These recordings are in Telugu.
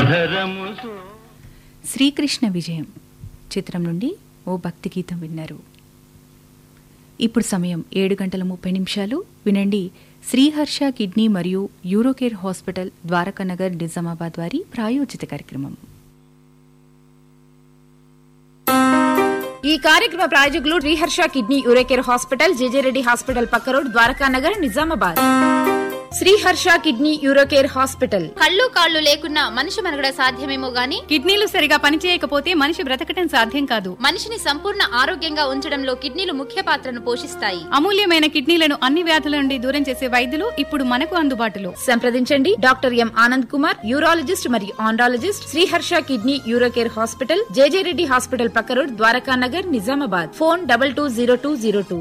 సాదరము సో శ్రీకృష్ణ విజయం చిత్రం నుండి ఓ భక్తి గీతం విన్నారు ఇప్పుడు సమయం ఏడు గంటల ముప్పై నిమిషాలు వినండి శ్రీహర్ష కిడ్నీ మరియు యూరోకేర్ హాస్పిటల్ ద్వారకానగర్ నిజామాబాద్ వారి ప్రాయోజిత కార్యక్రమం ఈ కార్యక్రమ ప్రాయోజకులు రీహర్ష కిడ్నీ యూరేకేర్ హాస్పిటల్ జేజేరెడ్డి హాస్పిటల్ పక్క road Dwarakanagar Nizamabad Sriharsha kidney Urocare hospital కళ్ళు కాళ్ళు లేకున్నా మనిషి మనగడ సాధ్యమేమో గాని కిడ్నీలు సరిగా పనిచేయకపోతే మనిషి బ్రతకటం సాధ్యం కాదు మనిషిని సంపూర్ణ ఆరోగ్యంగా ఉంచడంలో కిడ్నీలు ముఖ్య పాత్రను పోషిస్తాయి అమూల్యమైన కిడ్నీలను అన్ని వ్యాధుల నుండి దూరం చేసే వైద్యులు ఇప్పుడు మనకు అందుబాటులో సంప్రదించండి doctor M Anand Kumar urologist మరియు andrologist Sriharsha kidney Urocare hospital JJ Reddy hospital పక్క road Dwarakanagar Nizamabad phone double two zero two zero two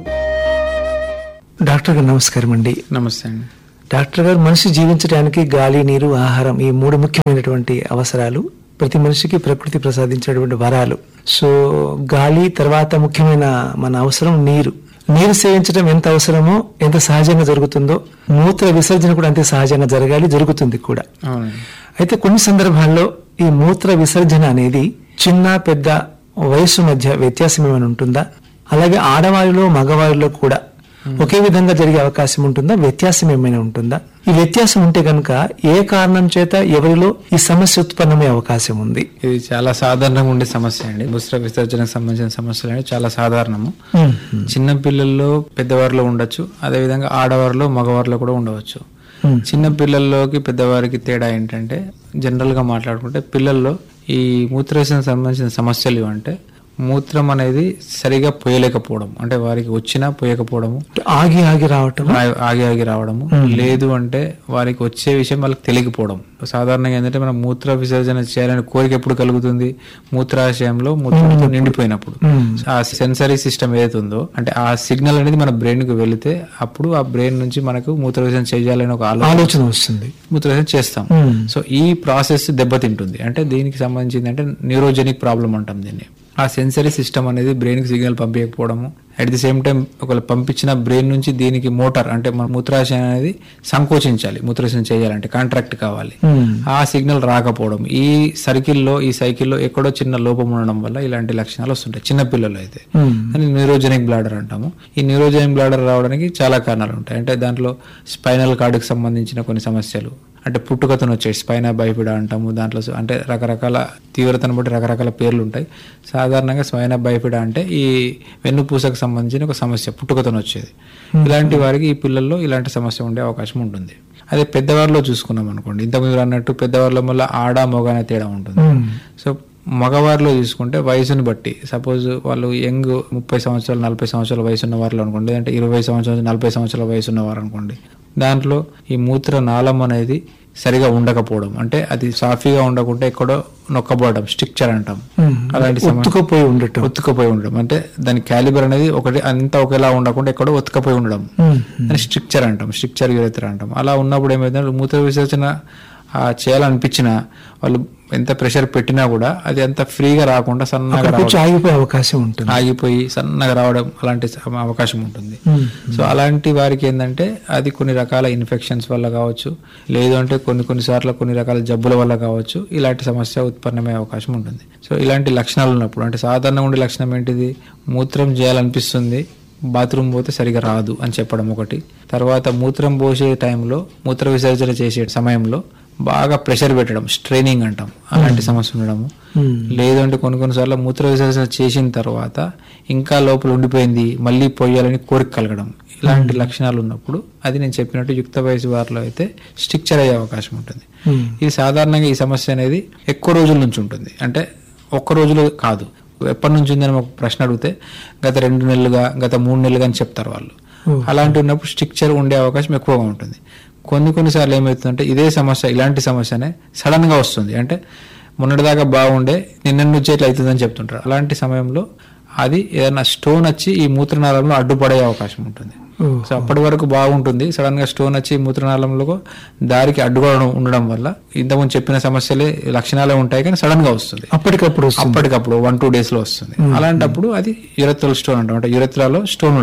doctor గారు నమస్కారం అండి నమస్తే అండి డాక్టర్ గారు మనిషి జీవించడానికి గాలి నీరు ఆహారం ఈ మూడు ముఖ్యమైనటువంటి అవసరాలు ప్రతి మనిషికి ప్రకృతి ప్రసాదించినటువంటి వరాలు సో గాలి తర్వాత ముఖ్యమైన మన అవసరం నీరు నీరు సేవించడం ఎంత అవసరమో ఎంత సహజంగా జరుగుతుందో మూత్ర విసర్జన కూడా అంతే సహజంగా జరగాలి జరుగుతుంది కూడా అవునండి అయితే కొన్ని సందర్భాల్లో ఈ మూత్ర విసర్జన అనేది చిన్న పెద్ద వయసు మధ్య వ్యత్యాసం ఏమైనా ఉంటుందా అలాగే ఆడవారిలో మగవారిలో కూడా ఒకే విధంగా జరిగే అవకాశం ఉంటుందా వ్యత్యాసం ఏమైనా ఉంటుందా ఈ వ్యత్యాసం ఉంటే కనుక ఏ కారణం చేత ఎవరిలో ఈ సమస్య ఉత్పన్నమయ్యే అవకాశం ఉంది ఇది చాలా సాధారణంగా ఉండే సమస్య అండి మూత్ర విసర్జనకు సంబంధించిన సమస్యలు అనేవి చాలా సాధారణము చిన్న పిల్లల్లో పెద్దవారిలో ఉండొచ్చు అదేవిధంగా ఆడవారిలో మగవారిలో కూడా ఉండవచ్చు చిన్న పిల్లల్లోకి పెద్దవారికి తేడా ఏంటంటే జనరల్ గా మాట్లాడుకుంటే పిల్లల్లో ఈ మూత్రవిసర్జనకు సంబంధించిన సమస్యలు అంటే మూత్రం అనేది సరిగా పోయలేకపోవడం అంటే వారికి వచ్చినా పోయకపోవడము ఆగి ఆగి రావటం ఆ- ఆగి ఆగి రావడము లేదు అంటే వారికి వచ్చే విషయం వాళ్ళకి తెలియకపోవడం సాధారణంగా ఏంటంటే మనం మూత్ర విసర్జన చేయాలని కోరిక ఎప్పుడు కలుగుతుంది మూత్రాశయంలో మూత్రంతో నిండిపోయినప్పుడు ఆ సెన్సరీ సిస్టమ్ ఏదైతే ఉందో అంటే ఆ సిగ్నల్ అనేది మన బ్రెయిన్ కు వెళితే అప్పుడు ఆ బ్రెయిన్ నుంచి మనకు మూత్ర విసర్జన చేయాలని ఒక ఆలోచన ఆలోచన వస్తుంది మూత్రవిసర్జన చేస్తాం సో ఈ ప్రాసెస్ దెబ్బతింటుంది అంటే దీనికి సంబంధించింది అంటే న్యూరోజెనిక్ ప్రాబ్లం అంటాం దీన్ని ఆ సెన్సరీ సిస్టమ్ అనేది బ్రెయిన్ కి సిగ్నల్ పంపించకపోవడము అట్ ది సేమ్ టైం ఒకవేళ పంపించిన బ్రెయిన్ నుంచి దీనికి మోటార్ అంటే మన మూత్రాశయం అనేది సంకోచించాలి మూత్రాశయం చేయాలంటే కాంట్రాక్ట్ కావాలి ఆ సిగ్నల్ రాకపోవడం ఈ సర్కిల్లో ఈ సైకిల్లో ఎక్కడో చిన్న లోపం ఉండడం వల్ల ఇలాంటి లక్షణాలు వస్తుంటాయి చిన్న పిల్లలు అయితే దాన్ని న్యూరోజెనిక్ బ్లాడర్ అంటాము ఈ న్యూరోజెనిక్ బ్లాడర్ రావడానికి చాలా కారణాలు ఉంటాయి అంటే దాంట్లో స్పైనల్ కార్డుకి సంబంధించిన కొన్ని సమస్యలు అంటే పుట్టుకతను వచ్చే స్పైనా బైఫిడా అంటాము దాంట్లో స- అంటే రకరకాల తీవ్రతను బట్టి రకరకాల పేర్లు ఉంటాయి సాధారణంగా స్పైనా బైఫిడా అంటే ఈ వెన్నుపూసకు సంబంధించిన ఒక సమస్య పుట్టుకతను వచ్చేది ఇలాంటి వారికి ఈ పిల్లల్లో ఇలాంటి సమస్య ఉండే అవకాశం ఉంటుంది అదే పెద్దవారిలో చూసుకున్నాం అనుకోండి ఇంతకు మీరు అన్నట్టు పెద్దవారిలో మళ్ళీ ఆడ మొగ అనే తేడా ఉంటుంది సో మగవారిలో చూసుకుంటే వయసుని బట్టి సపోజ్ వాళ్ళు యంగ్ ముప్పై సంవత్సరాలు నలభై సంవత్సరాల వయసు ఉన్న వారిలో అనుకోండి లేదంటే ఇరవై సంవత్సరాలు నలభై సంవత్సరాల వయసు ఉన్నవారు అనుకోండి దాంట్లో ఈ మూత్ర నాళం అనేది సరిగా ఉండకపోవడం అంటే అది సాఫీగా ఉండకుండా ఎక్కడో నొక్కబడడం స్ట్రిక్చర్ అంటాం అలాంటి సమస్య ఉత్తుకుపోయి ఉండటం ఒత్తుకపోయి ఉండడం అంటే దాని క్యాలిబర్ అనేది ఒకటి అంతా ఒకేలా ఉండకుండా ఎక్కడో ఒత్తుకపోయి ఉండడం అని స్ట్రిక్చర్ అంటాం స్ట్రిక్చర్ యూరెత్ర అంటాం అలా ఉన్నప్పుడు ఏమైందంటే మూత్ర విసర్జన ఆ, చేయాలనిపించినా వాళ్ళు ఎంత ప్రెషర్ పెట్టినా కూడా అది అంత ఫ్రీగా రాకుండా సన్నగా అక్కడికి వచ్చి రావడం ఆగిపోయే అవకాశం ఉంటుంది ఆగిపోయి సన్నగా రావడం అలాంటి స- అవకాశం ఉంటుంది సో అలాంటి వారికి ఏంటంటే అది కొన్ని రకాల ఇన్ఫెక్షన్స్ వల్ల కావచ్చు లేదు అంటే కొన్ని కొన్ని సార్లు కొన్ని రకాల జబ్బుల వల్ల కావచ్చు ఇలాంటి సమస్య ఉత్పన్నమయ్యే అవకాశం ఉంటుంది సో ఇలాంటి లక్షణాలు ఉన్నప్పుడు అంటే సాధారణంగా ఉండే లక్షణం ఏంటిది మూత్రం చేయాలనిపిస్తుంది బాత్రూమ్ పోతే సరిగా రాదు అని చెప్పడం ఒకటి తర్వాత మూత్రం పోసే టైంలో మూత్ర విసర్జన చేసే సమయంలో బాగా ప్రెషర్ పెట్టడం స్ట్రైనింగ్ అంటాం అలాంటి సమస్య ఉండడము లేదంటే కొన్ని కొన్నిసార్లు మూత్ర విసర్జన చేసిన తర్వాత ఇంకా లోపల ఉండిపోయింది మళ్ళీ పోయాలని కోరిక కలగడం ఇలాంటి లక్షణాలు ఉన్నప్పుడు అది నేను చెప్పినట్టు యుక్త వయసు వారిలో అయితే స్ట్రిక్చర్ అయ్యే అవకాశం ఉంటుంది ఇది సాధారణంగా ఈ సమస్య అనేది ఎక్కువ రోజుల నుంచి ఉంటుంది అంటే ఒక్క రోజులో కాదు ఎప్పటి నుంచి ఉందని ఒక ప్రశ్న అడిగితే గత రెండు నెలలుగా గత మూడు నెలలుగా అని చెప్తారు వాళ్ళు అలాంటి ఉన్నప్పుడు స్ట్రిక్చర్ ఉండే అవకాశం ఎక్కువగా ఉంటుంది కొన్ని కొన్నిసార్లు ఏమవుతుందంటే ఇదే సమస్య ఇలాంటి సమస్యనే సడన్ గా వస్తుంది అంటే మొన్నటిదాకా బాగుండే నిన్న నుంచి ఇట్లా అవుతుందని చెప్తుంటారు అలాంటి సమయంలో అది ఏదైనా స్టోన్ వచ్చి ఈ మూత్రనాళంలో అడ్డుపడే అవకాశం ఉంటుంది సో అప్పటి వరకు బాగుంటుంది సడన్ గా స్టోన్ వచ్చి మూత్రనాళంలో దారికి అడ్డుగా ఉండడం వల్ల ఇంతకుముందు చెప్పిన సమస్యలే లక్షణాలే ఉంటాయి కానీ సడన్ గా వస్తుంది అప్పటికప్పుడు వస్తుంది అప్పటికప్పుడు వన్ టూ డేస్ లో వస్తుంది అలాంటప్పుడు అది యురత్రల్ స్టోన్ అంటాం అంటే యురత్రాలో స్టోన్ ఉండడం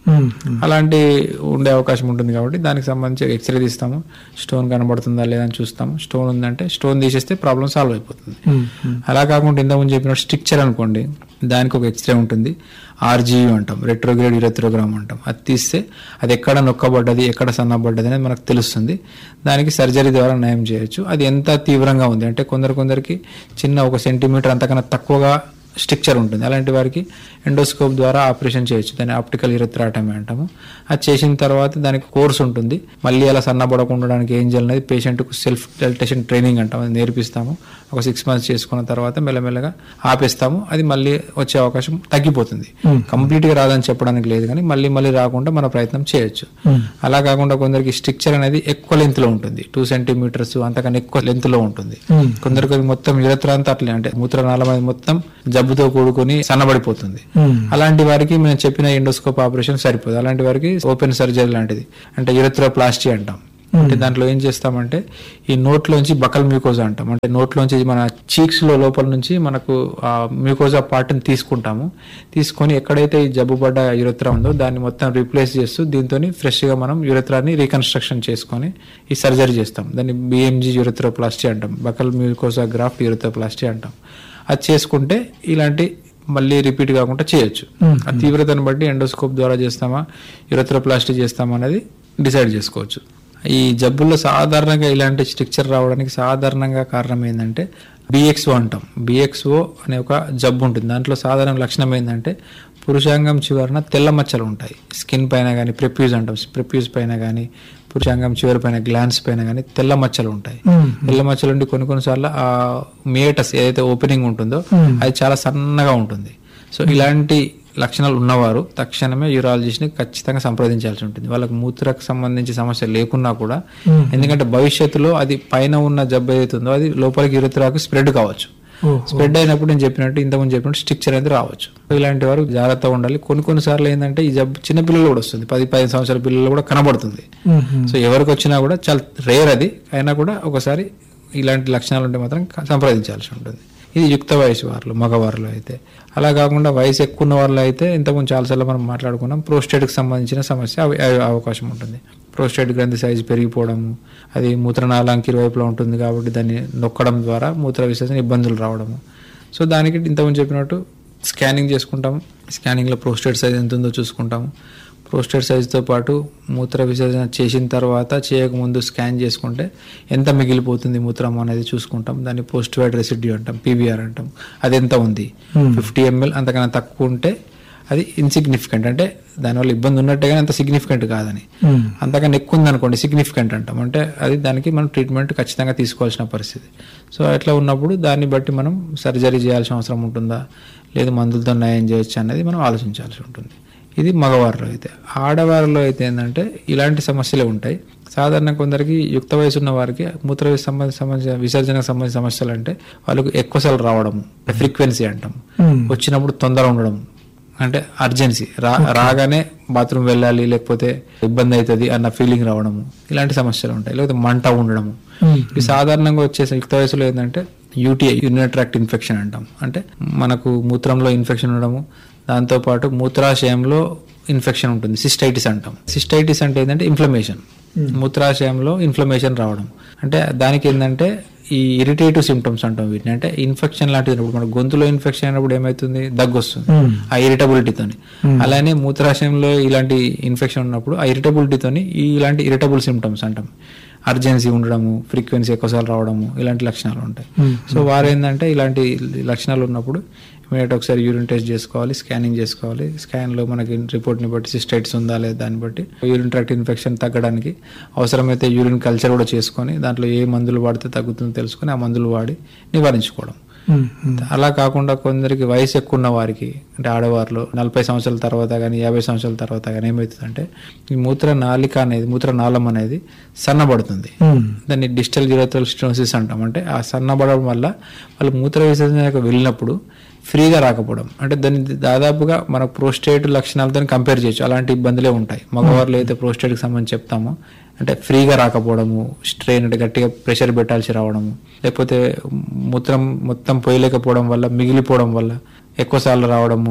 ఉమ్, ఉమ్. అలాంటి ఉండే అవకాశం ఉంటుంది కాబట్టి దానికి సంబంధించి ఎక్స్రే తీస్తాము స్టోన్ కనబడుతుందా లేదా అని చూస్తాము స్టోన్ ఉందంటే స్టోన్ తీసేస్తే ప్రాబ్లం సాల్వ్ అయిపోతుంది ఉమ్, ఉమ్. అలా కాకుండా ఇంతకుముందు చెప్పిన స్ట్రిక్చర్ అనుకోండి దానికి ఒక ఎక్స్రే ఉంటుంది ఆర్జీయూ అంటాం రెట్రోగ్రేడ్ యూరెథ్రోగ్రామ్ అంటాం అది తీస్తే అది ఎక్కడ నొక్కబడ్డది ఎక్కడ సన్నబడ్డది అనేది మనకు తెలుస్తుంది దానికి సర్జరీ ద్వారా నయం చేయొచ్చు అది ఎంత తీవ్రంగా ఉంది అంటే కొందరు కొందరికి చిన్న ఒక సెంటీమీటర్ అంతకన్నా తక్కువగా స్ట్రక్చర్ ఉంటుంది అలాంటి వారికి ఎండోస్కోప్ ద్వారా ఆపరేషన్ చేయొచ్చు దాన్ని ఆప్టికల్ ఇరత్రాటమీ అంటాము అది చేసిన తర్వాత దానికి కోర్స్ ఉంటుంది మళ్ళీ అలా సన్నబడకుండా ఉండడానికి ఏం చేయాలనేది పేషెంట్కు సెల్ఫ్ డెల్టేషన్ ట్రైనింగ్ అంటాం అది నేర్పిస్తాము ఒక సిక్స్ మంత్స్ చేసుకున్న తర్వాత మెల్లమెల్లగా ఆపేస్తాము అది మళ్ళీ వచ్చే అవకాశం తగ్గిపోతుంది కంప్లీట్ గా రాదని చెప్పడానికి లేదు కానీ మళ్ళీ మళ్ళీ రాకుండా మన ప్రయత్నం చేయొచ్చు అలా కాకుండా కొందరికి స్ట్రక్చర్ అనేది ఎక్కువ లెంత్ లో ఉంటుంది టూ సెంటీమీటర్స్ అంతకన్నా ఎక్కువ లెంత్ లో ఉంటుంది కొందరికి మొత్తం యురత్రాంతా అట్లే అంటే మూత్రనాళం అనేది మొత్తం జబ్బుతో కూడుకొని సన్నబడిపోతుంది ఉమ్. అలాంటి వారికి మేము చెప్పిన ఎండోస్కోప్ ఆపరేషన్ సరిపోదు అలాంటి వారికి ఓపెన్ సర్జరీ లాంటిది అంటే యురత్రోప్లాస్టీ అంటాం అంటే దాంట్లో ఏం చేస్తామంటే ఈ నోట్లోంచి బకల్ మ్యూకోజా అంటాం అంటే నోట్లోంచి మన చీక్స్ లో లోపల నుంచి మనకు ఆ మ్యూకోజా పార్ట్ ని తీసుకుంటాము తీసుకొని ఎక్కడైతే ఈ జబ్బుపడ్డ యురత్రా ఉందో దాన్ని మొత్తం రీప్లేస్ చేస్తూ దీంతో ఫ్రెష్ గా మనం యురత్రాని రీకన్స్ట్రక్షన్ చేసుకొని ఈ సర్జరీ చేస్తాం దాన్ని బిఎంజీ యురత్రోప్లాస్టీ అంటాం బకల్ మ్యూకోజా గ్రాఫ్ట్ యురత్రోప్లాస్టీ అంటాం అది చేసుకుంటే ఇలాంటి మళ్ళీ రిపీట్ కాకుండా చేయొచ్చు ఆ తీవ్రతను బట్టి ఎండోస్కోప్ ద్వారా చేస్తామా యురత్రోప్లాస్టీ చేస్తామా అనేది డిసైడ్ చేసుకోవచ్చు ఈ జబ్బుల్లో సాధారణంగా ఇలాంటి స్ట్రక్చర్ రావడానికి సాధారణంగా కారణం ఏంటంటే బిఎక్స్ఓ అంటాం బిఎక్స్ఓ అనే ఒక జబ్బు ఉంటుంది దాంట్లో సాధారణ లక్షణం ఏంటంటే పురుషాంగం చివరన తెల్ల మచ్చలు ఉంటాయి స్కిన్ పైన కానీ ప్రెప్యూజ్ అంటాం ప్రెప్యూజ్ పైన కానీ పురుషాంగం చివరి పైన గ్లాన్స్ పైన కానీ తెల్ల మచ్చలు ఉంటాయి తెల్ల మచ్చలు ఉండి కొన్ని కొన్నిసార్లు ఆ మియేటస్ ఏదైతే ఓపెనింగ్ ఉంటుందో అది చాలా సన్నగా ఉంటుంది సో ఇలాంటి లక్షణాలు ఉన్నవారు తక్షణమే యూరాలజిస్ట్ని ఖచ్చితంగా సంప్రదించాల్సి ఉంటుంది వాళ్ళకి మూత్రకు సంబంధించి సమస్య లేకున్నా కూడా ఎందుకంటే భవిష్యత్తులో అది పైన ఉన్న జబ్బు ఏదైతే ఉందో అది లోపలికి యురత్రాకు స్ప్రెడ్ కావచ్చు స్ప్రెడ్ అయినప్పుడు నేను చెప్పినట్టు ఇంతకుముందు చెప్పినట్టు స్టిక్చర్ అనేది రావచ్చు ఇలాంటి వారు జాగ్రత్తగా ఉండాలి కొన్ని కొన్ని సార్లు ఏంటంటే ఈ జబ్బు చిన్న పిల్లలు కూడా వస్తుంది పది పదిహేను సంవత్సరాల పిల్లలు కూడా కనబడుతుంది సో ఎవరికి వచ్చినా కూడా చాలా రేర్ అది అయినా కూడా ఒకసారి ఇలాంటి లక్షణాలు ఉంటే మాత్రం సంప్రదించాల్సి ఉంటుంది ఇది యుక్త వయసు వారిలో మగవారిలో అయితే అలా కాకుండా వయసు ఎక్కువ ఉన్న వాళ్ళు అయితే ఇంతకుముందు చాలాసార్లు మనం మాట్లాడుకున్నాం ప్రోస్టేట్కి సంబంధించిన సమస్య అవి- అవి అవకాశం ఉంటుంది ప్రోస్టేట్ గ్రంథి సైజు పెరిగిపోవడము అది మూత్రనాళానికి ఇరువైపులా ఉంటుంది కాబట్టి దాన్ని నొక్కడం ద్వారా మూత్ర విసర్జన ఇబ్బందులు రావడము సో దానికి ఇంతకుముందు చెప్పినట్టు స్కానింగ్ చేసుకుంటాము స్కానింగ్లో ప్రోస్టేట్ సైజ్ ఎంత ఉందో చూసుకుంటాము ప్రోస్టేట్ సైజుతో పాటు మూత్ర విసర్జన చేసిన తర్వాత చేయకముందు స్కాన్ చేసుకుంటే ఎంత మిగిలిపోతుంది మూత్రం అనేది చూసుకుంటాం దాన్ని పోస్ట్ వైడ్ రెసిడ్యూ అంటాం పీవీఆర్ అంటాం అది ఎంత ఉంది ఫిఫ్టీ ఎంఎల్ అంతకన్నా తక్కువ ఉంటే అది ఇన్సిగ్నిఫికెంట్ అంటే దానివల్ల ఇబ్బంది ఉన్నట్టే కానీ అంత సిగ్నిఫికెంట్ కాదని అంతకన్నా ఎక్కువ ఉంది అనుకోండి సిగ్నిఫికెంట్ అంటాం అంటే అది దానికి మనం ట్రీట్మెంట్ ఖచ్చితంగా తీసుకోవాల్సిన పరిస్థితి సో అట్లా ఉన్నప్పుడు దాన్ని బట్టి మనం సర్జరీ చేయాల్సిన అవసరం ఉంటుందా లేదు మందులతో నయం చేయొచ్చు అనేది మనం ఆలోచించాల్సి ఉంటుంది ఇది మగవారిలో అయితే ఆడవారిలో అయితే ఏంటంటే ఇలాంటి సమస్యలే ఉంటాయి సాధారణ కొందరికి యుక్త వయసు ఉన్న వారికి మూత్ర విస- సంబంధించిన సమస్య విసర్జనకు సంబంధించిన సమస్యలు అంటే వాళ్ళకు ఎక్కువసార్లు రావడం ఫ్రీక్వెన్సీ అంటాం వచ్చినప్పుడు తొందర ఉండడం అంటే అర్జెన్సీ రా రాగానే బాత్రూమ్ వెళ్ళాలి లేకపోతే ఇబ్బంది అవుతుంది అన్న ఫీలింగ్ రావడము ఇలాంటి సమస్యలు ఉంటాయి లేకపోతే మంట ఉండడము ఇవి సాధారణంగా వచ్చే యుక్త వయసులో ఏంటంటే యూటీఐ యూరినరీ ట్రాక్ట్ ఇన్ఫెక్షన్ అంటాం అంటే మనకు మూత్రంలో ఇన్ఫెక్షన్ ఉండడము దాంతోపాటు మూత్రాశయంలో ఇన్ఫెక్షన్ ఉంటుంది సిస్టైటిస్ అంటాం సిస్టైటిస్ అంటే ఏంటంటే ఇన్ఫ్లమేషన్ మూత్రాశయంలో ఇన్ఫ్లమేషన్ రావడం అంటే దానికి ఏంటంటే ఈ ఇరిటేటివ్ సిమ్టమ్స్ అంటాం వీటిని అంటే ఇన్ఫెక్షన్ లాంటిది ఉన్నప్పుడు మన గొంతులో ఇన్ఫెక్షన్ అయినప్పుడు ఏమవుతుంది దగ్గు వస్తుంది ఆ ఇరిటబిలిటీతోని అలానే మూత్రాశయంలో ఇలాంటి ఇన్ఫెక్షన్ ఉన్నప్పుడు ఆ ఇరిటబిలిటీతోని ఈ ఇలాంటి ఇరిటబుల్ సిమ్టమ్స్ అంటాం అర్జెన్సీ ఉండడము ఫ్రీక్వెన్సీ ఎక్కువసార్లు రావడము ఇలాంటి లక్షణాలు ఉంటాయి సో వారు ఏంటంటే ఇలాంటి లక్షణాలు ఉన్నప్పుడు ఇమీడియట్ ఒకసారి యూరిన్ టెస్ట్ చేసుకోవాలి స్కానింగ్ చేసుకోవాలి స్కాన్లో మనకి రిపోర్ట్ని బట్టి సిస్టైట్స్ ఉందా లేదా దాన్ని బట్టి యూరిన్ ట్రాక్ట్ ఇన్ఫెక్షన్ తగ్గడానికి అవసరమైతే యూరిన్ కల్చర్ కూడా చేసుకొని దాంట్లో ఏ మందులు వాడితే తగ్గుతుందో తెలుసుకొని ఆ మందులు వాడి నివారించుకోవడం అలా కాకుండా కొందరికి వయసు ఎక్కువ ఉన్న వారికి అంటే ఆడవారిలో నలభై సంవత్సరాల తర్వాత కానీ యాభై సంవత్సరాల తర్వాత కానీ ఏమవుతుందంటే ఈ మూత్ర నాళిక అనేది మూత్ర నాళం అనేది సన్నబడుతుంది దాన్ని డిజిటల్ జిరోథల్ స్టోసిస్ అంటాం అంటే ఆ సన్నబడడం వల్ల వాళ్ళు మూత్ర విసర్జనకు వెళ్ళినప్పుడు ఫ్రీగా రాకపోవడం అంటే దాన్ని దాదాపుగా మన ప్రోస్టేట్ లక్షణాలతో కంపేర్ చేయొచ్చు అలాంటి ఇబ్బందులే ఉంటాయి మగవారిలో అయితే ప్రోస్టేట్కి సంబంధించి చెప్తామో అంటే ఫ్రీగా రాకపోవడము స్ట్రెయిన్ అంటే గట్టిగా ప్రెషర్ పెట్టాల్సి రావడము లేకపోతే మూత్రం మొత్తం పోయలేకపోవడం వల్ల మిగిలిపోవడం వల్ల ఎక్కువసార్లు రావడము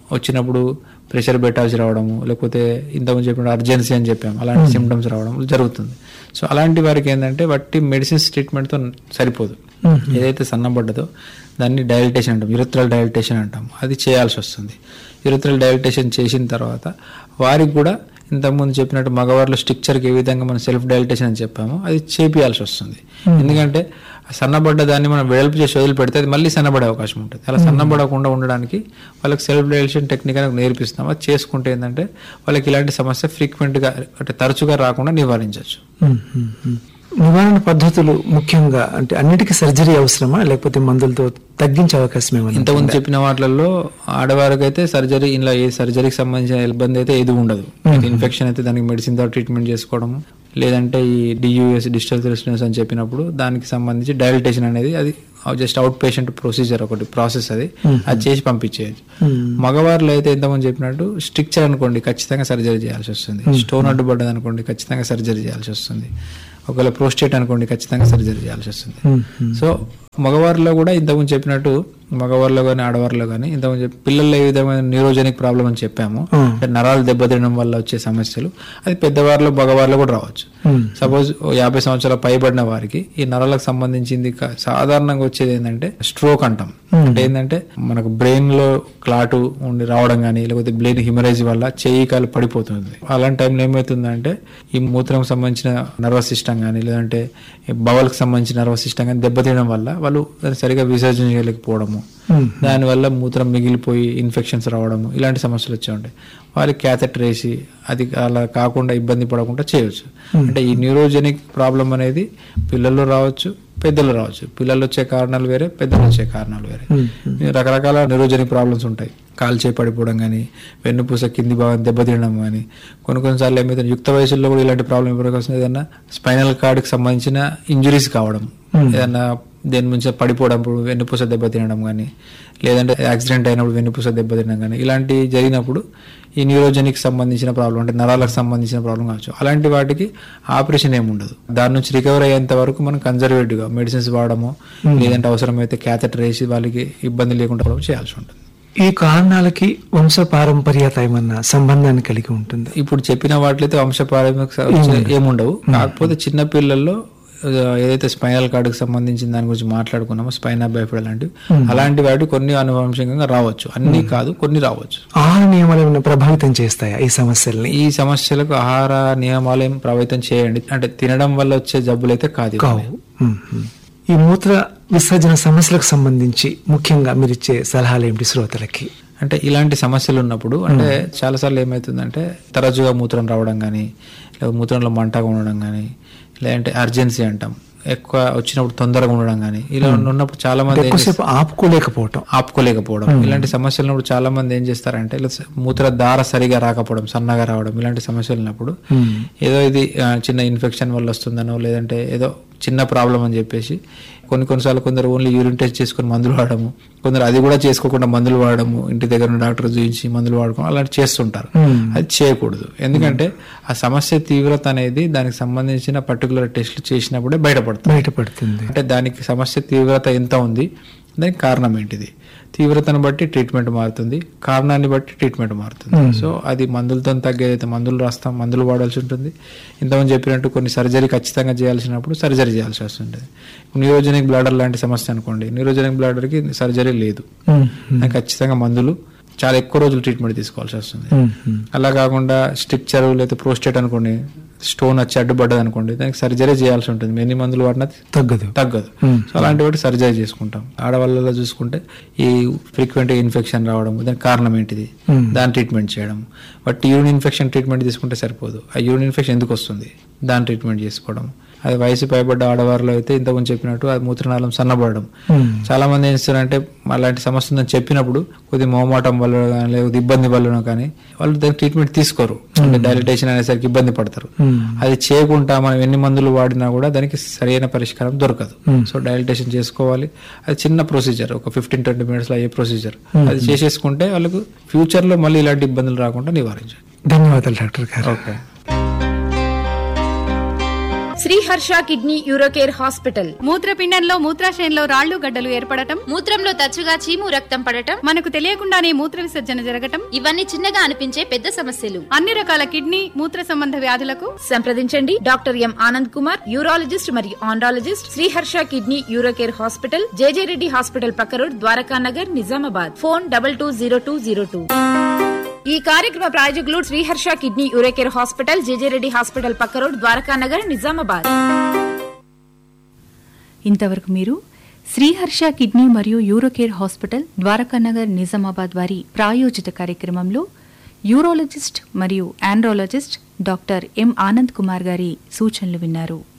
వచ్చినప్పుడు ప్రెషర్ పెట్టాల్సి రావడము లేకపోతే ఇంతకుముందు చెప్పిన అర్జెన్సీ అని చెప్పాము అలాంటి సిమ్టమ్స్ రావడం జరుగుతుంది సో అలాంటి వారికి ఏంటంటే బట్టి మెడిసిన్స్ ట్రీట్మెంట్తో సరిపోదు ఏదైతే సన్నబడ్డదో దాన్ని డైలిటేషన్ అంటాం యురత్రల్ డైలిటేషన్ అంటాం అది చేయాల్సి వస్తుంది యురత్రల్ డైలిటేషన్ చేసిన తర్వాత వారికి కూడా ఇంతకుముందు చెప్పినట్టు మగవారిలో స్ట్రిక్చర్కి ఏ విధంగా మనం సెల్ఫ్ డైలిటేషన్ అని చెప్పామో అది చేపియాల్సి వస్తుంది ఎందుకంటే ఆ సన్నబడ్డ దాన్ని మనం వెడల్పు చేసి వదిలిపెడితే అది మళ్ళీ సన్నబడే అవకాశం ఉంటుంది అలా సన్నబడకుండా ఉండడానికి వాళ్ళకి సెల్ఫ్ డైలిటేషన్ టెక్నిక్ అనేది నేర్పిస్తాం అది చేసుకుంటే ఏంటంటే వాళ్ళకి ఇలాంటి సమస్య ఫ్రీక్వెంట్గా అంటే తరచుగా రాకుండా నివారించవచ్చు మ్మ్, మ్మ్, మ్మ్. నివారణ పద్ధతులు ముఖ్యంగా అంటే అన్నిటికీ సర్జరీ అవసరమా లేకపోతే మందులతో తగ్గించే అవకాశం ఏమైనా ఇంతకుముందు చెప్పిన వాటిల్లో ఆడవారికి అయితే సర్జరీ ఇలా ఏ సర్జరీకి సంబంధించిన ఇబ్బంది అయితే ఏది ఉండదు ఇన్ఫెక్షన్ అయితే దానికి మెడిసిన్ తో ట్రీట్మెంట్ చేసుకోవడము లేదంటే ఈ డియూఎస్ డిజిటల్ రెసిడెన్స్ అని చెప్పినప్పుడు దానికి సంబంధించి డైలిటేషన్ అనేది అది జస్ట్ అవుట్ పేషెంట్ ప్రొసీజర్ ఒకటి ప్రాసెస్ అది అది చేసి పంపించేయచ్చు మగవారిలో అయితే ఎంతమంది చెప్పినట్టు స్ట్రిక్చర్ అనుకోండి ఖచ్చితంగా సర్జరీ చేయాల్సి వస్తుంది స్టోన్ అడ్డుపడ్డది అనుకోండి ఖచ్చితంగా సర్జరీ చేయాల్సి వస్తుంది ఒకవేళ ప్రోస్టేట్ అనుకోండి ఖచ్చితంగా సర్జరీ చేయాల్సి వస్తుంది సో మగవారిలో కూడా ఇంతకుముందు చెప్పినట్టు మగవారిలో కానీ ఆడవారిలో కానీ ఇంతకుముందు చెప్పి పిల్లల్లో ఏ విధమైన న్యూరోజెనిక్ ప్రాబ్లం అని చెప్పాము అంటే నరాలు దెబ్బతినడం వల్ల వచ్చే సమస్యలు అది పెద్దవారిలో మగవారిలో కూడా రావచ్చు సపోజ్ యాభై సంవత్సరాల పైబడిన వారికి ఈ నరాలకు సంబంధించింది క- సాధారణంగా వచ్చేది ఏంటంటే స్ట్రోక్ అంటాం అంటే ఏంటంటే మనకు బ్రెయిన్ లో క్లాటు ఉండి రావడం కానీ లేకపోతే బ్రెయిన్ హిమరేజ్ వల్ల చెయ్యి కాలు పడిపోతుంది అలాంటి టైంలో ఏమవుతుందంటే ఈ మూత్రం సంబంధించిన నర్వస్ సిస్టమ్ కానీ లేదంటే బవల్కి సంబంధించిన నర్వస్ సిస్టమ్ కానీ దెబ్బతినడం వల్ల వాళ్ళు దాన్ని సరిగా విసర్జన చేయలేకపోవడము దానివల్ల మూత్రం మిగిలిపోయి ఇన్ఫెక్షన్స్ రావడము ఇలాంటి సమస్యలు వచ్చే ఉంటాయి వారికి క్యాథెటర్ వేసి అది అలా కాకుండా ఇబ్బంది పడకుండా చేయవచ్చు అంటే ఈ న్యూరోజెనిక్ ప్రాబ్లం అనేది పిల్లల్లో రావచ్చు పెద్దలు రావచ్చు పిల్లలు వచ్చే కారణాలు వేరే పెద్దలు వచ్చే కారణాలు వేరే రకరకాల న్యూరోజెనిక్ ప్రాబ్లమ్స్ ఉంటాయి కాలు చేయి పడిపోవడం కానీ వెన్నుపూస కింది భాగం దెబ్బతినడం కానీ కొన్ని కొన్నిసార్లు ఏమైతే యుక్త వయసులో కూడా ఇలాంటి ప్రాబ్లం ఎవరికి వస్తుంది ఏదన్నా స్పైనల్ కార్డ్కి సంబంధించిన ఇంజురీస్ కావడం ఏదన్నా దేని నుంచి పడిపోవడం వెన్నుపూస దెబ్బతినడం కానీ లేదంటే యాక్సిడెంట్ అయినప్పుడు వెన్నుపూస దెబ్బతినడం కానీ ఇలాంటి జరిగినప్పుడు ఈ న్యూరోజెనిక్ సంబంధించిన ప్రాబ్లం అంటే నరాలకు సంబంధించిన ప్రాబ్లం కావచ్చు అలాంటి వాటికి ఆపరేషన్ ఏమి ఉండదు దాని నుంచి రికవర్ అయ్యేంత వరకు మనం కన్జర్వేటివ్ గా మెడిసిన్స్ వాడము లేదంటే అవసరమైతే క్యాథెటర్ వేసి వాళ్ళకి ఇబ్బంది లేకుండా కూడా చేయాల్సి ఉంటుంది ఈ కారణాలకి వంశ పారంపర్యత ఏమన్నా సంబంధాన్ని కలిగి ఉంటుంది ఇప్పుడు చెప్పిన వాటిలో వంశపారంపర్య ఏముండవు కాకపోతే చిన్న పిల్లల్లో ఆ, ఏదైతే స్పైనల్ కార్డుకి సంబంధించిన దాని గురించి మాట్లాడుకున్నామో స్పైనా బైఫిడ్ లాంటివి అలాంటి వాటి కొన్ని అనువంశికంగా రావచ్చు అన్ని కాదు కొన్ని రావచ్చు ఆహార నియమాలు ఏమైనా ప్రభావితం చేస్తాయా ఈ సమస్యల్ని ఈ సమస్యలకు ఆహార నియమాలు ఏం ప్రభావితం చేయండి అంటే తినడం వల్ల వచ్చే జబ్బులు అయితే కాదు కావు మ్మ్, మ్మ్. ఈ మూత్ర విసర్జన సమస్యలకు సంబంధించి ముఖ్యంగా మీరు ఇచ్చే సలహాలు ఏమిటి శ్రోతలకి అంటే ఇలాంటి సమస్యలు ఉన్నప్పుడు అంటే చాలాసార్లు ఏమవుతుందంటే తరచుగా మూత్రం రావడం కానీ లేదా మూత్రంలో మంటగా ఉండడం కానీ లేదంటే అర్జెన్సీ అంటాం ఎక్కువ వచ్చినప్పుడు తొందరగా ఉండడం కానీ ఇలా ఉన్నప్పుడు చాలా మంది ఏం ఎక్కువసేపు ఆపుకోలేకపోవటం ఆపుకోలేకపోవడం ఇలాంటి సమస్యలు ఉన్నప్పుడు చాలా మంది ఏం చేస్తారంటే ఇలా మూత్ర దార సరిగా రాకపోవడం సన్నగా రావడం ఇలాంటి సమస్యలు ఉన్నప్పుడు ఏదో ఇది ఆ, చిన్న ఇన్ఫెక్షన్ వల్ల వస్తుందనో లేదంటే ఏదో చిన్న ప్రాబ్లం అని చెప్పేసి కొన్ని కొన్నిసార్లు కొందరు ఓన్లీ యూరిన్ టెస్ట్ చేసుకొని మందులు వాడము కొందరు అది కూడా చేసుకోకుండా మందులు వాడము ఇంటి దగ్గర ఉన్న డాక్టర్ చూపించి మందులు వాడుకోవడం అలాంటి చేస్తుంటారు అది చేయకూడదు ఎందుకంటే ఆ సమస్య తీవ్రత అనేది దానికి సంబంధించిన పర్టికులర్ టెస్ట్లు చేసినప్పుడే బయటపడుతుంది బయటపడుతుంది అంటే దానికి సమస్య తీవ్రత ఎంత ఉంది దానికి కారణం ఏంటిది తీవ్రతను బట్టి ట్రీట్మెంట్ మారుతుంది కారణాన్ని బట్టి ట్రీట్మెంట్ మారుతుంది సో అది మందులతో తగ్గేదైతే మందులు రాస్తాం మందులు వాడాల్సి ఉంటుంది ఇంతకుముందు చెప్పినట్టు కొన్ని సర్జరీ ఖచ్చితంగా చేయాల్సినప్పుడు సర్జరీ చేయాల్సి వస్తుంది న్యూరోజెనిక్ బ్లాడర్ లాంటి సమస్య అనుకోండి న్యూరోజెనిక్ బ్లాడర్కి సర్జరీ లేదు మ్మ్, దానికి ఖచ్చితంగా మందులు చాలా ఎక్కువ రోజులు ట్రీట్మెంట్ తీసుకోవాల్సి వస్తుంది మ్మ్, మ్మ్. అలా కాకుండా స్ట్రిక్చర్ లేదా ప్రోస్టేట్ అనుకోండి స్టోన్ వచ్చి అడ్డుపడ్డది అనుకోండి దానికి సర్జరీ చేయాల్సి ఉంటుంది ఎన్ని మందులు వాడినా తగ్గదు తగ్గదు సో అలాంటి వాటి సర్జరీ చేసుకుంటాం ఆడవాళ్ళలో చూసుకుంటే ఈ ఫ్రీక్వెంట్ ఇన్ఫెక్షన్ రావడం దానికి కారణం ఏంటిది దాని ట్రీట్మెంట్ చేయడం బట్ యూరిన్ ఇన్ఫెక్షన్ ట్రీట్మెంట్ తీసుకుంటే సరిపోదు ఆ యూరిన్ ఇన్ఫెక్షన్ ఎందుకు వస్తుంది దాని ట్రీట్మెంట్ చేసుకోవడం అది వయసు పైబడ్డ ఆడవారిలో అయితే ఇంతకుముందు చెప్పినట్టు అది మూత్రనాళం సన్నబడడం చాలా మంది ఏం చేస్తారంటే అలాంటి సమస్య ఉందని చెప్పినప్పుడు కొద్ది మొహమాటం వల్ల కానీ లేదా ఇబ్బంది వల్లనో కానీ వాళ్ళు దానికి ట్రీట్మెంట్ తీసుకోరు అంటే డైలిటేషన్ అనేసరికి ఇబ్బంది పడతారు అది చేయకుండా మనం ఎన్ని మందులు వాడినా కూడా దానికి సరైన పరిష్కారం దొరకదు సో డైలిటేషన్ చేసుకోవాలి అది చిన్న ప్రొసీజర్ ఒక ఫిఫ్టీన్ ట్వంటీ మినిట్స్ లో అయ్యే ప్రొసీజర్ అది చేసేసుకుంటే వాళ్ళకు ఫ్యూచర్ లో మళ్ళీ ఇలాంటి ఇబ్బందులు రాకుండా నివారించాలి ధన్యవాదాలు డాక్టర్ గారు okay Sriharsha kidney Urocare hospital మూత్రపిండంలో మూత్రాశయంలో రాళ్లు గడ్డలు ఏర్పడటం మూత్రంలో తరచుగా చీము రక్తం పడటం మనకు తెలియకుండానే మూత్ర విసర్జన జరగటం ఇవన్నీ చిన్నగా అనిపించే పెద్ద సమస్యలు అన్ని రకాల కిడ్నీ మూత్ర సంబంధ వ్యాధులకు సంప్రదించండి doctor M Anand Kumar urologist మరియు andrologist Sriharsha kidney Urocare hospital JJ Reddy hospital పక్క road Dwaraka Nagar Nizamabad phone double two zero two zero two ఈ కార్యక్రమ ప్రాయోజకులు Sriharsha kidney Urocare hospital JJ Reddy hospital పక్క రోడ్ ద్వారకా నగర్ నిజామాబాద్ ఇంతవరకు మీరు శ్రీహర్ష కిడ్నీ మరియు యూరోకేర్ హాస్పిటల్ ద్వారకానగర్ నిజామాబాద్ వారి ప్రాయోజిత కార్యక్రమంలో యూరోలజిస్ట్ మరియు andrologist doctor M Anand Kumar గారి సూచనలు విన్నారు